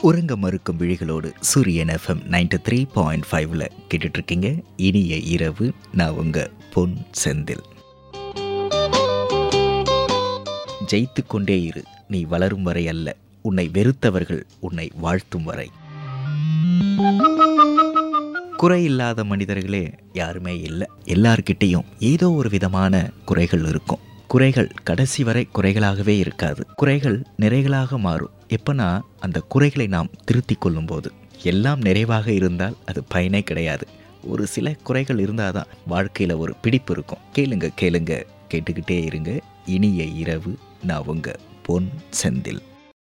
உறங்க மறுக்கும் விழிகளோடு சூரியன் எஃப்எம் நைன்டி த்ரீ பாயிண்ட் ஃபைவ்ல கேட்டுட்ருக்கீங்க இனிய இரவு நான் உங்க பொன் செந்தில் ஜெயித்து கொண்டே இரு நீ வளரும் வரை அல்ல உன்னை வெறுத்தவர்கள் உன்னை வாழ்த்தும் வரை குறை இல்லாத மனிதர்களே யாருமே இல்லை எல்லார்கிட்டேயும் ஏதோ ஒரு விதமான குறைகள் இருக்கும் குறைகள் கடைசி வரை குறைகளாகவே இருக்காது குறைகள் நிறைகளாக மாறும் எப்பனா அந்த குறைகளை நாம் திருத்திக் கொள்ளும்போது எல்லாம் நிறைவாக இருந்தால் அது பயனே கிடையாது ஒரு சில குறைகள் இருந்தால் தான் வாழ்க்கையில் ஒரு பிடிப்பு இருக்கும் கேளுங்க கேளுங்க கேட்டுக்கிட்டே இருங்க இனிய இரவு நான் உங்க பொன் செந்தில்